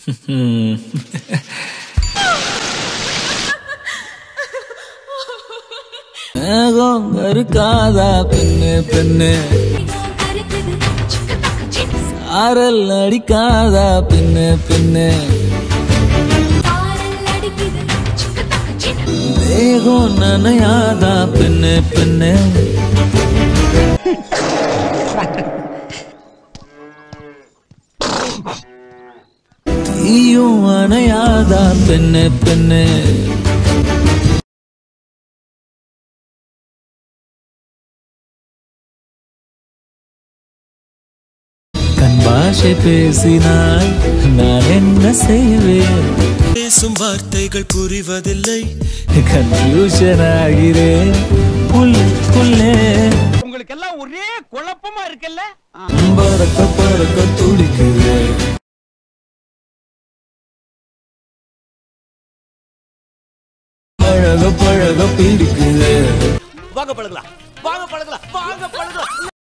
மேகம் கருக்காதா பெண்ணு பெண்ணு சாரல் அடிக்காதா பெண்ணு பெண்ணு தேகம் நனையாதா பெண்ணு பெண்ணு தீயும் அணையாதா பெண்ணு பெண்ணு கண் பாஷை பேசினால் நான் என்ன செய்வேன் பேசும் வார்த்தைகள் புரிவதில்லை கன்ஃபியூஷன் ஆகிறேன் உள்ளுக்குள்ளே உங்களுக்கு எல்லாம் ஒரே குழப்பமா இருக்குல்ல பறக்க பறக்க துடிக்குது பழக பழக பிடிக்குது வாங்க பழகலாம் வாங்க பழகலாம் வாங்க பழகலாம்